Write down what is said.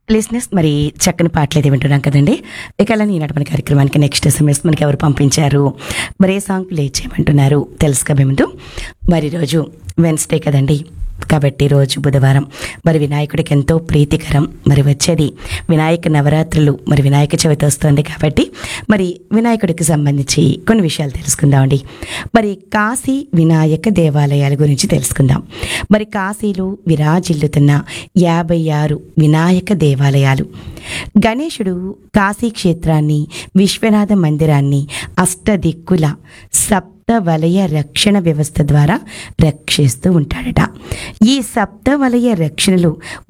లిస్నెస్ మరి చక్కని పాటలు అయితే వింటున్నాం కదండి ఇక అలా ఈనాటి మన కార్యక్రమానికి నెక్స్ట్ ఎస్ఎంఎస్ మనకి ఎవరు పంపించారు మరి ఏ సాంగ్ ప్లే చేయమంటున్నారు తెలుసుకోబే ముందు మరి రోజు వెన్స్డే కదండి కాబట్టి రోజు బుధవారం మరి వినాయకుడికి ఎంతో ప్రీతికరం మరి వచ్చేది వినాయక నవరాత్రులు మరి వినాయక చవితి వస్తుంది కాబట్టి మరి వినాయకుడికి సంబంధించి కొన్ని విషయాలు తెలుసుకుందామండి మరి కాశీ వినాయక దేవాలయాల గురించి తెలుసుకుందాం మరి కాశీలో విరాజిల్లుతున్న యాభై ఆరు వినాయక దేవాలయాలు గణేశుడు కాశీ క్షేత్రాన్ని విశ్వనాథ మందిరాన్ని అష్టదిక్కుల సప్త వలయ రక్షణ వ్యవస్థ ద్వారా రక్షిస్తూ ఉంటాడట ఈ సప్త వలయ రక్షణలు